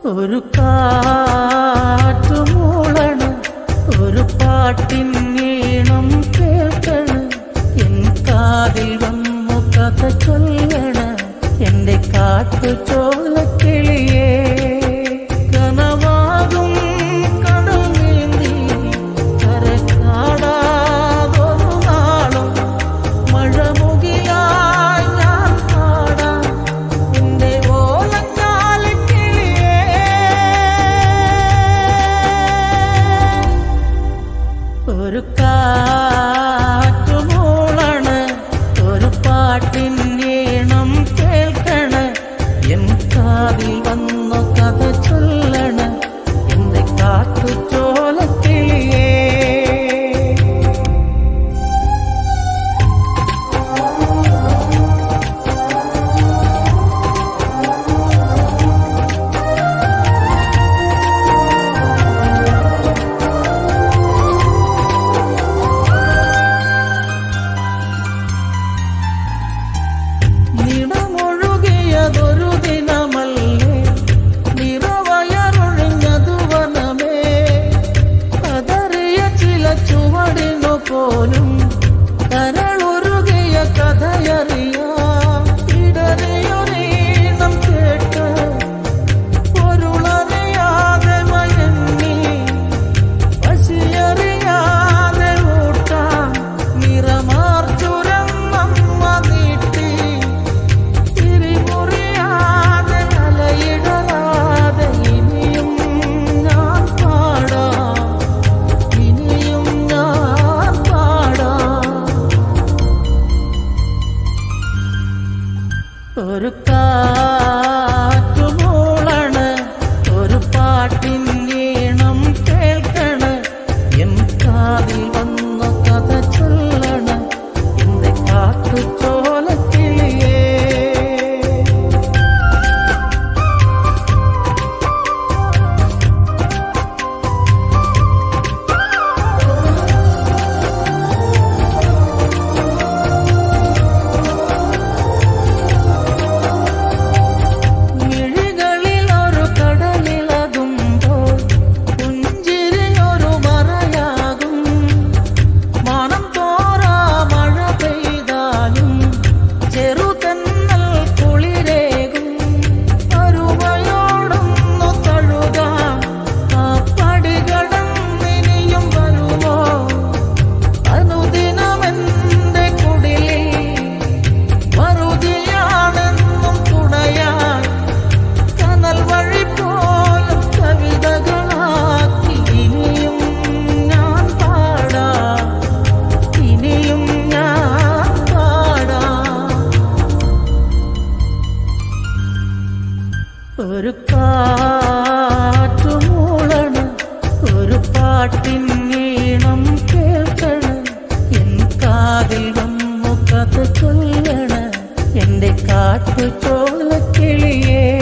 ഒരു കാറ്റു മൂളണ് ഒരു പാട്ടിൻ ഈണം കേൾക്കണ് എൻ കാതിൽ വന്നു കഥ ചൊല്ലണ് എന്റെ കാട്ടു ചോലക്കിളിയേ കനവാകും കടൽ നീന്തി കരക്കാടാതൊരു നാളും മഴമുകിയായി ഞാൻ പാടാം എന്റെ ഓലക്കാലിക്കിളിയേ ഒരു കാറ്റു മൂളണ് ഒരു പാട്ടിൻ ഈണം കേൾക്കണ് എൻ കാതിൽ വന്നു കഥ ചൊല്ലണ് എന്റെ കാട്ടു ചോലക്കിളിയേ നിറമൊഴുകിയതൊരു ദിനമല്ലേ നിറവയറൊഴിഞ്ഞതു വനമേ കതറിയ ചില ചുവടിനു പോലും കരളുരുകിയ കഥയറിയാം ഇടറിയൊരീണം കേട്ട് പൊരുളറിയാതെ മയങ്ങി പശിയറിയാതെ ഊട്ടാം നിറമാർച്ചുരം നമ്മ നീട്ടി തിരിമുറിയാതെ അലയിടലാതെ ഇനിയും ഞാൻ പാടാം ഇനിയും ഞാൻ പാടാം ഒരു കാറ്റു മൂളണ് ഒരു പാട്ടിൻ ഈണം കേൾക്കണ് എൻ കാതിൽ വന്നു കഥ ചൊല്ലണ് എന്റെ കാട്ടു ചോലക്കിളിയേ മിഴികളിൽ ഒരു കടലിളകുമ്പോൾ പുഞ്ചിരിയൊരു മറയാകും മണം തോറാ മഴ പെയ്താലും ചെറുതെന്നൽ കുളിരേകും അരുമയോടൊന്നു തഴുകാം ആ പടികടന്നിനിയും വരുമോ അനുദിനമെന്റെ കുടിലിൽ മറുതിയാണെന്നും തുണയാൻ കനൽ വഴി പോലും കവിതകളാക്കി ഇനിയും ഞാൻ പാടാം ഇനിയും ഞാൻ പാടാം ഒരു കാറ്റു മൂളണ് ഒരു പാട്ടിൻ ഈണം കേൾക്കണ് എൻ കാതിൽ വന്നു കഥ ചൊല്ലണ് എന്റെ കാട്ടു ചോലക്കിളിയേ